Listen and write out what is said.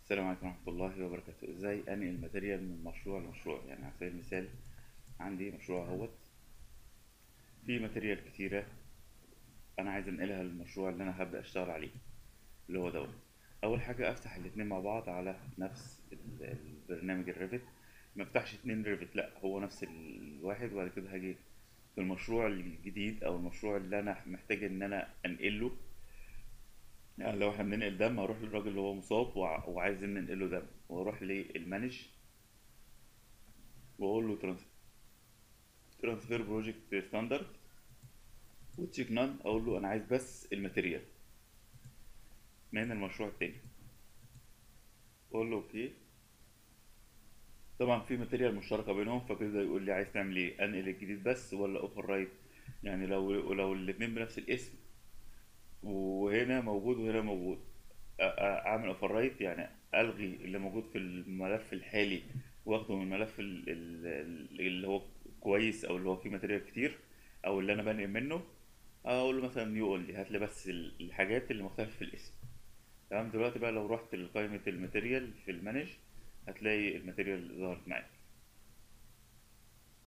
السلام عليكم ورحمة الله وبركاته ازاي انقل الماتيريال من مشروع لمشروع يعني على سبيل المثال عندي مشروع اهوت في ماتيريال كتيرة انا عايز انقلها للمشروع اللي انا هبدأ اشتغل عليه اللي هو دوت اول حاجة افتح الاتنين مع بعض على نفس ال- البرنامج الريفت ما افتحش اتنين ريفت لا هو نفس الواحد وبعد كده هاجي في المشروع الجديد او المشروع اللي انا محتاج ان انا انقله يعني لو احنا بننقل دم هروح للراجل اللي هو مصاب وع- وعايز ننقله دم واروح للمانج واقول له ترانسفير بروجكت ستاندرد وتشيك نان اقول له انا عايز بس الماتيريال من المشروع التاني اقول له اوكي طبعا في ماتيريال مشتركه بينهم فبيبدا يقول لي عايز تعمل ايه انقل الجديد بس ولا اوفر رايت يعني لو لو الاتنين بنفس الاسم وهنا موجود وهنا موجود أ- أ- اعمل اوفر رايت يعني الغي اللي موجود في الملف الحالي واخده من الملف ال- ال- اللي هو كويس او اللي هو فيه ماتيريال كتير او اللي انا بنقل منه اقول له مثلا نيو اونلي هات لي بس ال- الحاجات اللي مختلفه في الاسم تمام دلوقتي بقى لو رحت لقائمه الماتيريال في المانج هتلاقي الماتيريال ظهرت معاك